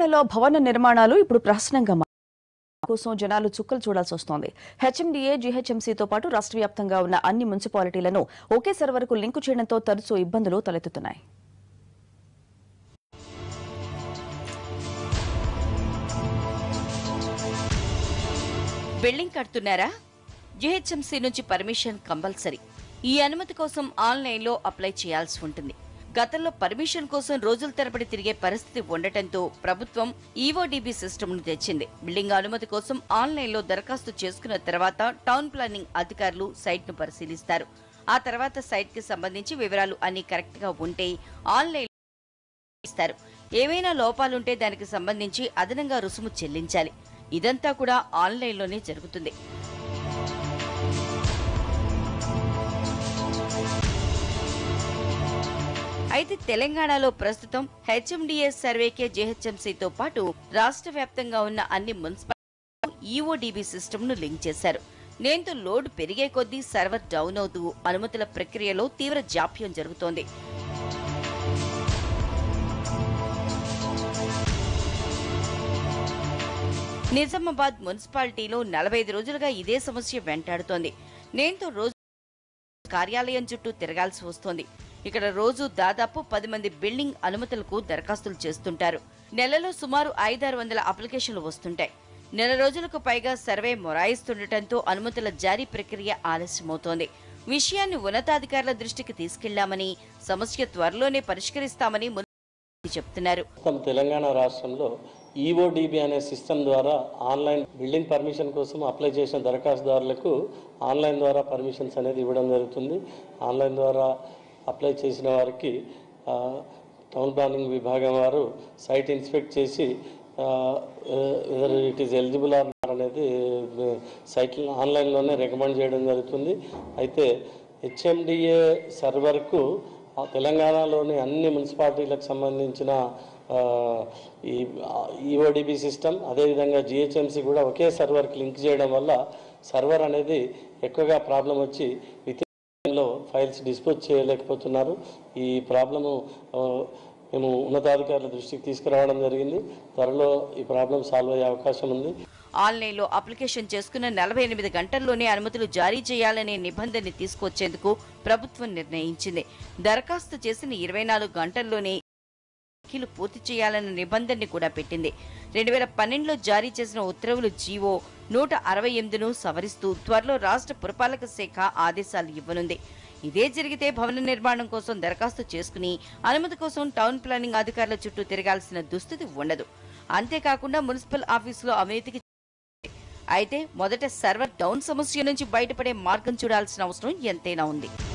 తెలంగాణలో భవన నిర్మాణాలు ఇప్పుడు ప్రశ్నంగా మారాయి. కోసం జనాలు చుక్కలు చూడాల్సి వస్తోంది హెచ్ఎండిఏ జీహెచ్ఎంసీతో పాటు రాష్ట్ర వ్యాప్తంగా ఉన్న అన్ని మున్సిపాలిటీలను ఒకే సర్వర్కు లింకు చేయడంతో తరచూ ఇబ్బందులు తలెత్తుతున్నాయి బిల్డింగ్ కడుతున్నారా జిహెచ్ఎంసీ నుంచి పర్మిషన్ కంపల్సరీ ఈ అనుమతి కోసం ఆన్లైన్లో అప్లై చేయాల్సి ఉంటుంది గతంలో పర్మిషన్ కోసం రోజుల తరబడి తిరిగే పరిస్థితి ఉండటంతో ప్రభుత్వం ఈఓడిబి సిస్టమ్ను తెచ్చింది బిల్డింగ్ అనుమతి కోసం ఆన్లైన్లో దరఖాస్తు చేసుకున్న తర్వాత టౌన్ ప్లానింగ్ అధికారులు సైట్ను పరిశీలిస్తారు ఆ తర్వాత సైట్కి సంబంధించి వివరాలు అన్ని కరెక్ట్గా ఉంటే ఆన్లైన్ ఇస్తారు ఏవైనా లోపాలుంటే దానికి సంబంధించి అదనంగా రుసుము చెల్లించాలి ఇదంతా కూడా ఆన్లైన్లోనే జరుగుతుంది అయితే తెలంగాణలో ప్రస్తుతం హెచ్ఎండిఎస్ సర్వేకే జేహెచ్ఎంసీతో పాటు రాష్ట్ర వ్యాప్తంగా ఉన్న అన్ని మున్సిపాలిటీ ఈఓడిబి సిస్టమ్ను లింక్ చేశారు దీంతో లోడ్ పెరిగే కొద్దీ సర్వర్ డౌన్ అవుతూ అనుమతుల ప్రక్రియలో తీవ్ర జాప్యం జరుగుతోంది నిజామాబాద్ మున్సిపాలిటీలో నలభై ఐదు రోజులుగా ఇదే సమస్య వెంటాడుతోంది దీంతో రోజు కార్యాలయం చుట్టూ తిరగాల్సి వస్తోంది ఇక్కడ రోజు దాదాపు పది మంది బిల్డింగ్ అనుమతులకు దరఖాస్తులు చేస్తుంటారు నెలలో సుమారు ఐదారు వందల అప్లికేషన్లు వస్తుంటాయి నెల రోజులకు పైగా సర్వే మొరాయిస్తుండటంతో అనుమతుల జారీ ప్రక్రియ ఆలస్యమవుతోంది విషయాన్ని ఉన్నతాధికారుల దృష్టికి తీసుకెళ్లామని సమస్య త్వరలోనే పరిష్కరిస్తామని మున్సిపల్ చెప్తున్నారు మొత్తం తెలంగాణ రాష్ట్రంలో ఈఓడిబి అనే సిస్టమ్ ద్వారా ఆన్లైన్ బిల్డింగ్ పర్మిషన్ కోసం అప్లై చేసిన దరఖాస్తుదారులకు ఆన్లైన్ ద్వారా పర్మిషన్స్ అనేది ఇవ్వడం జరుగుతుంది ఆన్లైన్ ద్వారా అప్లై చేసిన వారికి ఆ, టౌన్ ప్లానింగ్ విభాగం వారు సైట్ ఇన్స్పెక్ట్ చేసి it is eligible or not అనేది సైట్ ఆన్లైన్లోనే రికమెండ్ చేయడం జరుగుతుంది అయితే హెచ్ఎండిఏ సర్వర్కు ఆ తెలంగాణలోని అన్ని మున్సిపాలిటీలకు సంబంధించిన ఆ, ఈ ఈఓడిబి సిస్టమ్ అదేవిధంగా జిహెచ్ఎంసి కూడా ఒకే సర్వర్కి లింక్ చేయడం వల్ల సర్వర్ అనేది ఎక్కువగా ప్రాబ్లం వచ్చి విత్ లో ఫైల్స్ డిస్పోజ్ చేయలేకపోతున్నారు ఈ ప్రాబ్లము ఆ, మేము ఉన్నతాధికారుల దృష్టికి తీసుకురావడం జరిగింది త్వరలో ఈ ప్రాబ్లం సాల్వ్ అయ్యే అవకాశం ఉంది ఆన్లైన్లో అప్లికేషన్ చేసుకున్న నలభై ఎనిమిది గంటల్లోనే అనుమతులు జారీ చేయాలనే నిబంధనని తీసుకొచ్చేందుకు ప్రభుత్వం నిర్ణయించింది దరఖాస్తు చేసిన ఇరవై నాలుగు గంటల్లోనే తనిఖీలు పూర్తి చేయాలన్న నిబంధనని కూడా పెట్టింది రెండు వేల పన్నెండులో జారీ చేసిన ఉత్తర్వులు జీవో నూట అరవై ఎనిమిదిను సవరిస్తూ త్వరలో రాష్ట్ర పురపాలక శాఖ ఆదేశాలు ఇవ్వనుంది ఇదే జరిగితే భవన నిర్మాణం కోసం దరఖాస్తు చేసుకుని అనుమతి కోసం టౌన్ ప్లానింగ్ అధికారుల చుట్టూ తిరగాల్సిన దుస్థితి ఉండదు అంతేకాకుండా మున్సిపల్ ఆఫీసులో అవినీతికి అయితే మొదట సర్వర్ డౌన్ సమస్య నుంచి బయటపడే మార్గం చూడాల్సిన అవసరం ఎంతైనా ఉంది